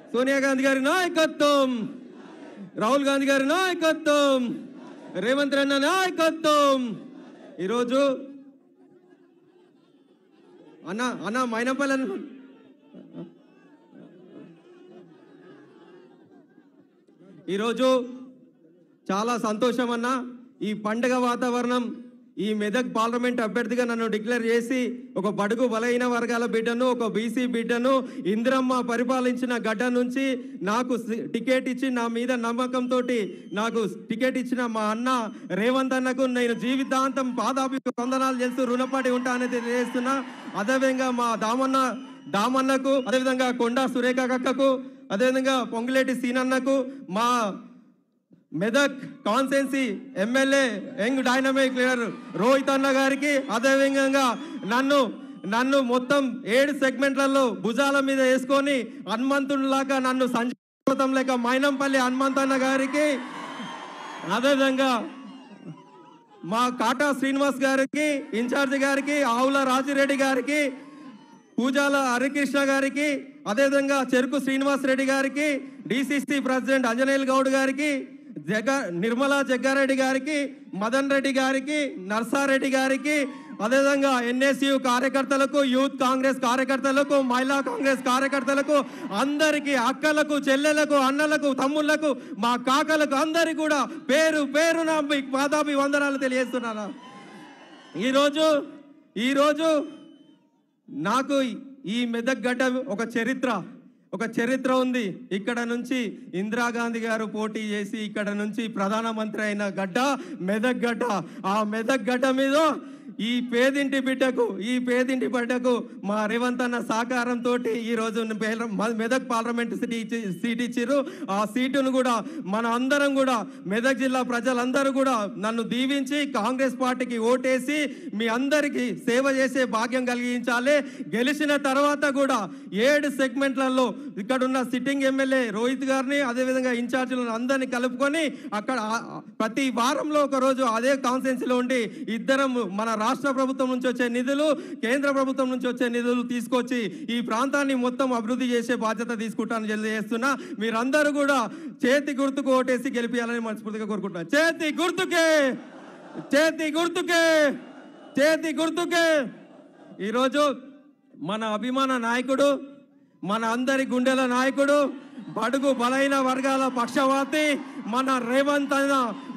సోనియా గాంధీ గారి నాయకత్వం రాహుల్ గాంధీ గారి నాయకత్వం రేవంత్ రెడ్డి నాయకత్వం ఈరోజు అన్న అన్న మైనపల్లి అన్న ఈరోజు చాలా సంతోషం అన్న ఈ పండగ వాతావరణం ఈ మెదక్ పార్లమెంట్ అభ్యర్థిగా నన్ను డిక్లేర్ చేసి ఒక బడుగు బలహీన వర్గాల బిడ్డను ఒక బీసీ బిడ్డను ఇందిరమ్మ పరిపాలించిన గడ్డ నుంచి నాకు సి- టికెట్ ఇచ్చి నా మీద నమ్మకంతో నాకు టికెట్ ఇచ్చిన మా అన్న రేవంత్ అన్నకు నేను జీవితాంతం పాదాభి వందనాలు చేస్తూ రుణపడి ఉంటానని తెలియజేస్తున్నా అదేవిధంగా మా దామన్న దామన్నకు అదేవిధంగా కొండా సురేఖ కక్కకు అదేవిధంగా పొంగులేటి సీనన్నకు మా Medak constituency MLA young dynamic leader Rohit అన్న గారికి అదేవిధంగా నన్ను నన్ను మొత్తం ఏడు సెగ్మెంట్లలో భుజాల మీద వేసుకొని హనుమంతుడిలాగా నన్ను సంజీతం లేక మైనంపల్లి హనుమంత్ అన్న గారికి అదేవిధంగా మా కాటా శ్రీనివాస్ గారికి ఇన్ఛార్జ్ గారికి ఆవుల రాజిరెడ్డి గారికి పూజాల హరికృష్ణ గారికి అదేవిధంగా చెరుకు శ్రీనివాస్ రెడ్డి గారికి డిసిసి ప్రెసిడెంట్ అంజనేయులు గౌడ్ గారికి జగ నిర్మలా జగ్గారెడ్డి గారికి మదన్ రెడ్డి గారికి నర్సారెడ్డి గారికి అదేవిధంగా ఎన్ఎస్యు కార్యకర్తలకు యూత్ కాంగ్రెస్ కార్యకర్తలకు మహిళా కాంగ్రెస్ కార్యకర్తలకు అందరికీ అక్కలకు చెల్లెలకు అన్నలకు తమ్ముళ్లకు మా కాకలకు అందరికి కూడా పేరు పేరున మీ పాదాభి వందనాలు తెలియజేస్తున్నాను ఈరోజు ఈరోజు నాకు ఈ మెదక్ గడ్డ ఒక చరిత్ర ఒక చరిత్ర ఉంది ఇక్కడ నుంచి ఇందిరాగాంధీ గారు పోటీ చేసి ఇక్కడ నుంచి ప్రధానమంత్రి అయిన గడ్డ మెదక్ గడ్డ ఆ మెదక్ గడ్డ మీద ఈ పేదింటి బిడ్డకు ఈ పేదింటి బిడ్డకు మా రేవంత్ అన్న సహకారంతో ఈ రోజు పేల- మ- మెదక్ పార్లమెంట్ సీట్ ఇచ్చి సీట్ ఇచ్చిర్రు ఆ సీటును కూడా మన అందరం కూడా మెదక్ జిల్లా ప్రజలందరూ కూడా నన్ను దీవించి కాంగ్రెస్ పార్టీకి ఓటేసి మీ అందరికీ సేవ చేసే భాగ్యం కలిగించాలి గెలిచిన తర్వాత కూడా ఏడు సెగ్మెంట్లలో ఇక్కడ ఉన్న సిట్టింగ్ ఎమ్మెల్యే రోహిత్ గారిని అదేవిధంగా ఇన్ఛార్జీలను అందరినీ కలుపుకొని అక్కడ ఆ- ఆ- ప్రతి వారంలో ఒక రోజు అదే కాన్స్టెన్సీలో ఉండి ఇద్దరం మన రాష్ట్ర ప్రభుత్వం నుంచి వచ్చే నిధులు కేంద్ర ప్రభుత్వం నుంచి వచ్చే నిధులు తీసుకొచ్చి ఈ ప్రాంతాన్ని మొత్తం అభివృద్ధి చేసే బాధ్యత తీసుకుంటానని తెలియజేస్తున్నా మీరందరూ కూడా చేతి గుర్తుకు ఓటేసి గెలిపించాలని మనస్ఫూర్తిగా కోరుకుంటున్నాను చేతి గుర్తుకే చేతి గుర్తుకే చేతి గుర్తుకే ఈరోజు మన అభిమాన నాయకుడు మన అందరి గుండెల నాయకుడు బడుగు బలైన వర్గాల పక్షవాతి మన రేవంత్ అన్న